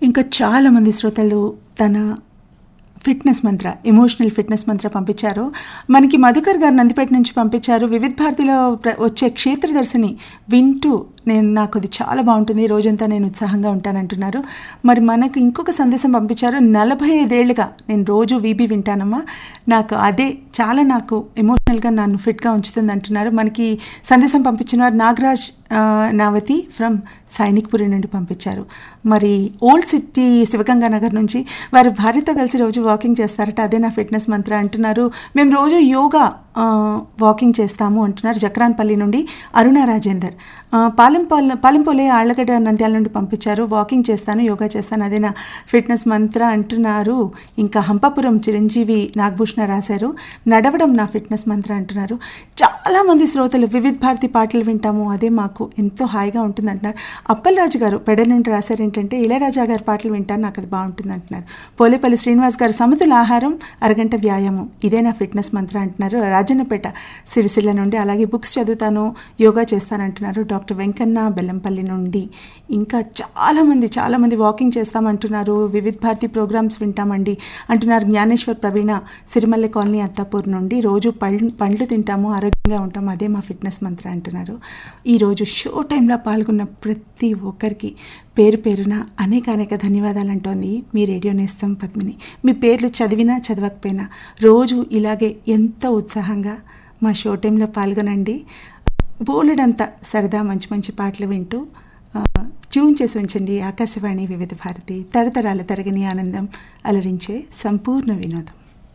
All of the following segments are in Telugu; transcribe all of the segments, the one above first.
ఇంకా చాలామంది శ్రోతలు తన ఫిట్నెస్ మంత్ర ఎమోషనల్ ఫిట్నెస్ మంత్ర పంపించారు మనకి మధుకర్ గారు నందిపేట నుంచి పంపించారు వివిధ భారతిలో ప్ర- వచ్చే క్షేత్రదర్శిని వింటూ నేను నాకు అది చాలా బాగుంటుంది ఈ రోజంతా నేను ఉత్సాహంగా ఉంటానంటున్నారు మరి మనకు ఇంకొక సందేశం పంపించారు నలభై ఐదేళ్లుగా నేను రోజు వీబీ వింటానమ్మా నాకు అదే చాలా నాకు ఎమోషనల్గా నన్ను ఫిట్గా ఉంచుతుంది అంటున్నారు మనకి సందేశం పంపించిన వారు నాగరాజ్ ఆ, నావతి ఫ్రమ్ సైనిక్పురి నుండి పంపించారు మరి ఓల్డ్ సిటీ శివగంగా నగర్ నుంచి వారు భార్యతో కలిసి రోజు వాకింగ్ చేస్తారట అదే నా ఫిట్నెస్ మంత్ర అంటున్నారు మేము రోజు యోగా ఆ, వాకింగ్ చేస్తాము అంటున్నారు జక్రాన్పల్లి నుండి అరుణ రాజేందర్ ఆ, పాలెంపాల పాలెంపోలే ఆళ్లగడ్డ నంద్యాల నుండి పంపించారు వాకింగ్ చేస్తాను యోగా చేస్తాను అదే నా ఫిట్నెస్ మంత్ర అంటున్నారు ఇంకా హంపాపురం చిరంజీవి నాగభూషణ రాశారు నడవడం నా ఫిట్నెస్ మంత్ర అంటున్నారు చాలామంది శ్రోతలు వివిధ భారతి పాటలు వింటాము అదే మాకు ఎంతో హాయిగా ఉంటుంది అంటున్నారు అప్పలరాజు గారు పెడ నుండి రాశారు ఏంటంటే ఇళయరాజా గారి పాటలు వింటాను నాకు అది బాగుంటుంది అంటున్నారు పోలేపల్లి శ్రీనివాస్ గారు సమతుల ఆహారం అరగంట వ్యాయామం ఇదే నా ఫిట్నెస్ మంత్ర అంటున్నారు రాజన్నపేట సిరిసిల్ల నుండి అలాగే బుక్స్ చదువుతాను యోగా చేస్తానంటున్నారు డాక్టర్ వెంకన్న బెల్లంపల్లి నుండి ఇంకా చాలామంది చాలామంది వాకింగ్ చేస్తామంటున్నారు వివిధ భారతి ప్రోగ్రామ్స్ వింటామండి అంటున్నారు జ్ఞానేశ్వర్ ప్రవీణ సిరిమల్లె కాలనీ అత్తాపూర్ నుండి రోజు పండ్లు పండ్లు తింటాము ఆరోగ్యంగా ఉంటాము అదే మా ఫిట్నెస్ మంత్ర అంటున్నారు ఈరోజు షో టైంలో పాల్గొన్న ప్రతి ఒక్కరికి పేరు పేరున అనేక అనేక ధన్యవాదాలు అంటోంది మీ రేడియో నేస్తం పద్మిని మీ పేర్లు చదివినా చదవకపోయినా రోజు ఇలాగే ఎంతో ఉత్సాహంగా మా షో టైంలో పాల్గొనండి బోలెడంత సరదా మంచి మంచి పాటలు వింటూ ఆ, ట్యూన్ చేసి ఉంచండి ఆకాశవాణి వివిధ భారతి తరతరాల తరగని ఆనందం అలరించే సంపూర్ణ వినోదం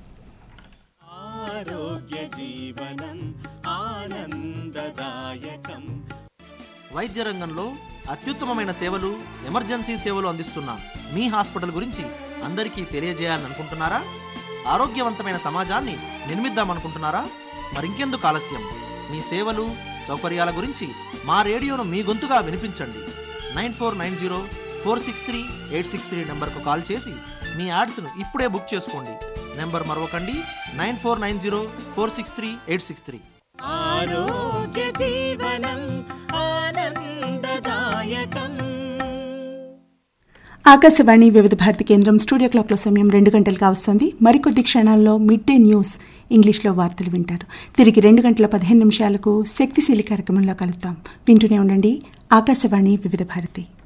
ఆరోగ్య జీవనం ఆనందదాయకం వైద్య రంగంలో అత్యుత్తమమైన సేవలు ఎమర్జెన్సీ సేవలు అందిస్తున్న మీ హాస్పిటల్ గురించి అందరికీ తెలియజేయాలని అనుకుంటున్నారా ఆరోగ్యవంతమైన సమాజాన్ని నిర్మిద్దామనుకుంటున్నారా మరింకెందుకు ఆలస్యం మీ సేవలు సౌకర్యాల గురించి మా రేడియోను మీ గొంతుగా వినిపించండి nine four nine zero four six three eight six three నెంబర్కు కాల్ చేసి మీ యాడ్స్ను ఇప్పుడే బుక్ చేసుకోండి నెంబర్ మరొకండి nine four nine zero four six three eight six three ఆరోగ్య జీవనం ఆనందదాయకం ఆకాశవాణి వివిధ భారతి కేంద్రం స్టూడియో క్లాక్లో సమయం రెండు గంటలు కావస్తోంది మరికొద్ది క్షణాల్లో మిడ్ డే న్యూస్ ఇంగ్లీష్లో వార్తలు వింటారు తిరిగి రెండు గంటల పదిహేను నిమిషాలకు శక్తిశీలి కార్యక్రమంలో కలుద్దాం వింటూనే ఉండండి ఆకాశవాణి వివిధ భారతి